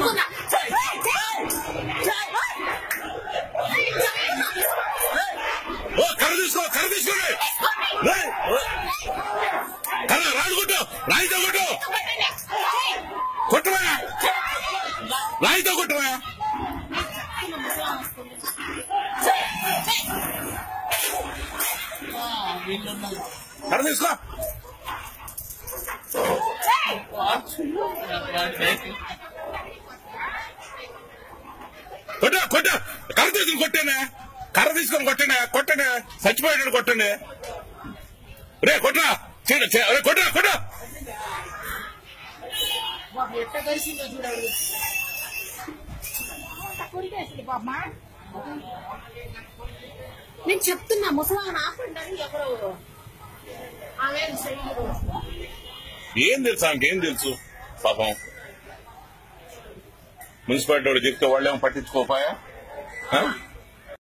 తీసుకున్నా ఓ కర్ర తీసుకో కర్ర తీసుకోండి ఏయ్, ఓ. కర్ర రాడు కొట్టు రాయితో కొట్టు కొట్టవా రాయితో కొట్టవా కర్ర తీసుకో కొట్ట కొట్ట కర్ర తీసుకుని కొట్టానే కర్ర తీసుకొని కొట్టండి కొట్టండి చచ్చిపోయాడు కొట్టండి రే కొట్టరా చే- చే- రే, కొట్టరా కొట్ట ఎట్ట కలిసిందో చూడండి కొరికేసింది బామ్మ నేను చెప్తున్నా ముసలాన్ని ఆపండి అని ఎవరు ఆమె చెయ్యరు ఏం తెలుసు ఆమెకేం తెలుసు పాపం మున్సిపాలిటీ వాడు చెప్తే వాళ్ళేమో పట్టించుకోపాయా ఆ?